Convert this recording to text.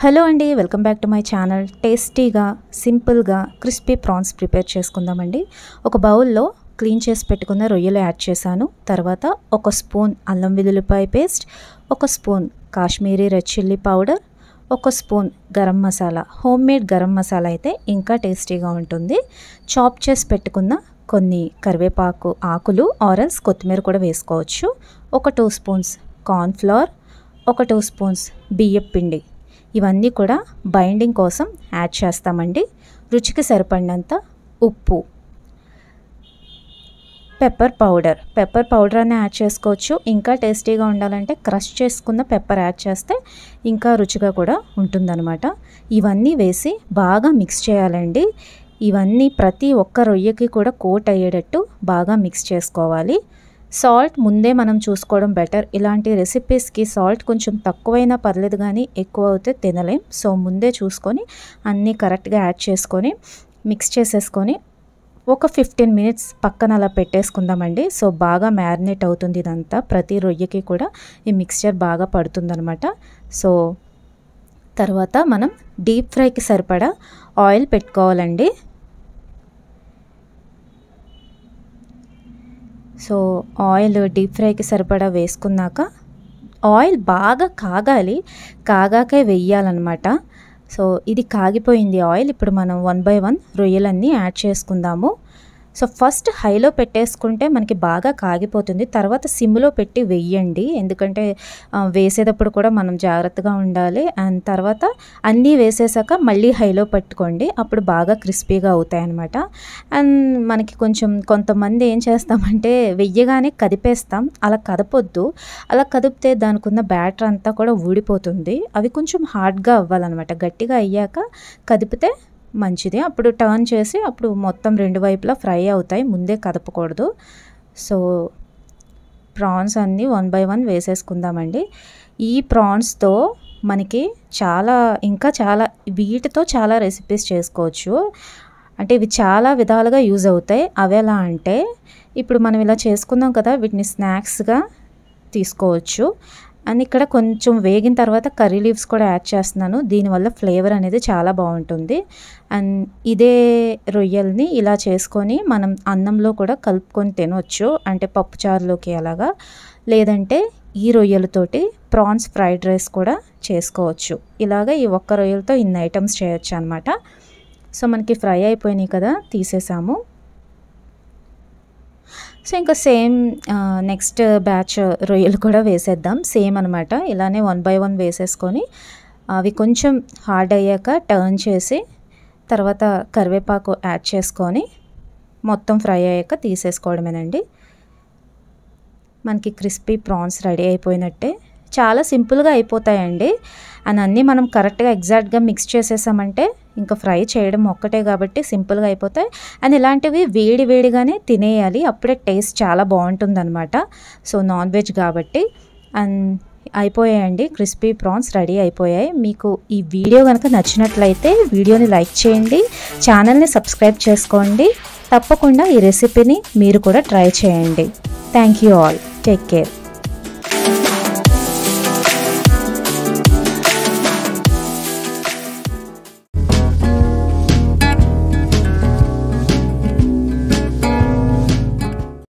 hello అండి welcome back to my channel టేస్టీగా సింపుల్గా క్రిస్పీ ప్రాన్స్ ప్రిపేర్ చేసుకుందామండి ఒక బౌల్లో క్లీన్ చేసి పెట్టుకున్న రొయ్యలు యాడ్ చేశాను తర్వాత ఒక స్పూన్ అల్లం వెల్లుల్లిపాయ పేస్ట్ ఒక spoon Kashmiri red chilli powder ఒక spoon garam masala homemade garam masala అయితే ఇంకా టేస్టీగా ఉంటుంది చాప్ చేసి పెట్టుకున్న కొన్ని కరివేపాకు ఆకులు ఆరల్స్ కొత్తిమీర కూడా వేసుకోవచ్చు ఒక టూ స్పూన్స్ కార్న్ఫ్లవర్ ఒక టూ స్పూన్స్ బియ్యం పిండి ఇవన్నీ కూడా బైండింగ్ కోసం యాడ్ చేస్తామండి రుచికి సరిపడినంత ఉప్పు పెప్పర్ పౌడర్ పెప్పర్ పౌడర్ అని యాడ్ చేసుకోవచ్చు ఇంకా టేస్టీగా ఉండాలంటే క్రష్ చేసుకున్న పెప్పర్ యాడ్ చేస్తే ఇంకా రుచిగా కూడా ఉంటుందన్నమాట ఇవన్నీ వేసి బాగా మిక్స్ చేయాలండి ఇవన్నీ ప్రతి ఒక్క రొయ్యకి కూడా కోట్ అయ్యేటట్టు బాగా మిక్స్ చేసుకోవాలి సాల్ట్ ముందే మనం చూసుకోవడం బెటర్ ఇలాంటి రెసిపీస్కి సాల్ట్ కొంచెం తక్కువైనా పర్లేదు కానీ ఎక్కువ అవుతే తినలేం సో ముందే చూసుకొని అన్నీ కరెక్ట్గా యాడ్ చేసుకొని మిక్స్ చేసేసుకొని ఒక ఫిఫ్టీన్ మినిట్స్ పక్కన అలా పెట్టేసుకుందామండి సో బాగా మ్యారినేట్ అవుతుంది ఇదంతా ప్రతి రొయ్యకి కూడా ఈ మిక్స్చర్ బాగా పడుతుందనమాట సో తర్వాత మనం డీప్ ఫ్రైకి సరిపడా ఆయిల్ పెట్టుకోవాలండి సో ఆయిల్ డీప్ ఫ్రైకి సరిపడా వేసుకున్నాక ఆయిల్ బాగా కాగాలి కాగాకే వెయ్యాలన్నమాట సో ఇది కాగిపోయింది ఆయిల్ ఇప్పుడు మనం వన్ బై వన్ రొయ్యలన్నీ యాడ్ చేసుకుందాము సో ఫస్ట్ హైలో పెట్టేసుకుంటే మనకి బాగా కాగిపోతుంది తర్వాత సిమ్లో పెట్టి వెయ్యండి ఎందుకంటే వేసేటప్పుడు కూడా మనం జాగ్రత్తగా ఉండాలి అండ్ తర్వాత అన్నీ వేసేసాక మళ్ళీ హైలో పెట్టుకోండి అప్పుడు బాగా క్రిస్పీగా అవుతాయి అనమాట అండ్ మనకి కొంచెం కొంతమంది ఏం చేస్తామంటే వెయ్యగానే కదిపేస్తాం అలా కదపొద్దు అలా కదిపితే దానికి ఉన్న బ్యాటర్ అంతా కూడా ఊడిపోతుంది అవి కొంచెం హార్డ్గా అవ్వాలన్నమాట గట్టిగా అయ్యాక కదిపితే మంచిది అప్పుడు టర్న్ చేసి అప్పుడు మొత్తం రెండు వైపులా ఫ్రై అవుతాయి ముందే కదపకూడదు సో ప్రాన్స్ అన్నీ వన్ బై వన్ వేసేసుకుందామండి ఈ ప్రాన్స్తో మనకి చాలా ఇంకా చాలా వీటితో చాలా రెసిపీస్ చేసుకోవచ్చు అంటే ఇవి చాలా విధాలుగా యూజ్ అవుతాయి అవి ఎలా అంటే ఇప్పుడు మనం ఇలా చేసుకుందాం కదా వీటిని స్నాక్స్గా తీసుకోవచ్చు అండ్ ఇక్కడ కొంచెం వేగిన తర్వాత కర్రీ లీవ్స్ కూడా యాడ్ చేస్తున్నాను దీనివల్ల ఫ్లేవర్ అనేది చాలా బాగుంటుంది అండ్ ఇదే రొయ్యల్ని ఇలా చేసుకొని మనం అన్నంలో కూడా కలుపుకొని తినవచ్చు అంటే పప్పుచారులోకి అలాగా లేదంటే ఈ రొయ్యలతోటి ప్రాన్స్ ఫ్రైడ్ రైస్ కూడా చేసుకోవచ్చు ఇలాగ ఈ ఒక్క రొయ్యలతో ఇన్ని ఐటమ్స్ చేయొచ్చు అనమాట సో మనకి ఫ్రై అయిపోయినాయి కదా తీసేసాము సో ఇంకా సేమ్ నెక్స్ట్ బ్యాచ్ రొయ్యలు కూడా వేసేద్దాం సేమ్ అనమాట ఇలానే వన్ బై వన్ వేసేసుకొని అవి కొంచెం హార్డ్ అయ్యాక టర్న్ చేసి తర్వాత కరివేపాకు యాడ్ చేసుకొని మొత్తం ఫ్రై అయ్యాక తీసేసుకోవడమేనండి మనకి క్రిస్పీ ప్రాన్స్ రెడీ అయిపోయినట్టే చాలా సింపుల్గా అయిపోతాయండి అండ్ అన్నీ మనం కరెక్ట్గా ఎగ్జాక్ట్గా మిక్స్ చేసేసామంటే ఇంకా ఫ్రై చేయడం ఒక్కటే కాబట్టి సింపుల్గా అయిపోతాయి అండ్ ఇలాంటివి వేడి వేడిగానే తినేయాలి అప్పుడే టేస్ట్ చాలా బాగుంటుందన్నమాట సో నాన్ వెజ్ కాబట్టి అండ్ అయిపోయాయండి క్రిస్పీ ప్రాన్స్ రెడీ అయిపోయాయి మీకు ఈ వీడియో కనుక నచ్చినట్లయితే వీడియోని లైక్ చేయండి ఛానల్ని సబ్స్క్రైబ్ చేసుకోండి తప్పకుండా ఈ రెసిపీని మీరు కూడా ట్రై చేయండి thank you all take care